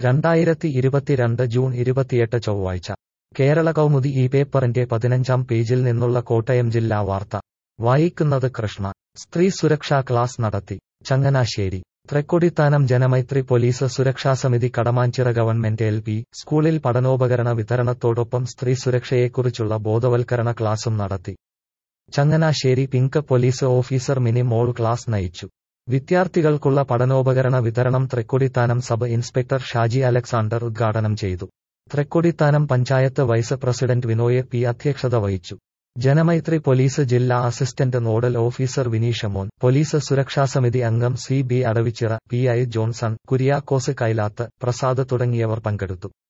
രണ്ടായിരത്തി ഇരുപത്തിരണ്ട് ജൂൺ ഇരുപത്തിയെട്ട് ചൊവ്വാഴ്ച കേരള കൗമുദി ഈ പേപ്പറിന്റെ പതിനഞ്ചാം പേജിൽ നിന്നുള്ള കോട്ടയം ജില്ലാ വാർത്ത വായിക്കുന്നത് കൃഷ്ണ സ്ത്രീ സുരക്ഷാ ക്ലാസ് നടത്തി ചങ്ങനാശ്ശേരി തൃക്കൊടിത്താനം ജനമൈത്രി പോലീസ് സുരക്ഷാസമിതി കടമാഞ്ചിറ ഗവൺമെന്റ് എൽ പി സ്കൂളിൽ പഠനോപകരണ വിതരണത്തോടൊപ്പം സ്ത്രീ സുരക്ഷയെക്കുറിച്ചുള്ള ബോധവൽക്കരണ ക്ലാസും നടത്തി Changanassery pink police officer Mini Mol class നയിച്ചു വിദ്യാർത്ഥികൾക്കുള്ള പഠനോപകരണ വിതരണം Thrikkodithanam sub inspector Shaji Alexander ഉദ്ഘാടനം ചെയ്തു Thrikkodithanam panchayat vice president Vinoy P അധ്യക്ഷത വഹിച്ചു ജനമൈത്രി പോലീസ് ജില്ലാ assistant nodal officer Vineeshmon police സുരക്ഷാസമിതി അംഗം C B Adavichira P I Johnson Kuriakose Kailath Prasad തുടങ്ങിയവർ പങ്കെടുത്തു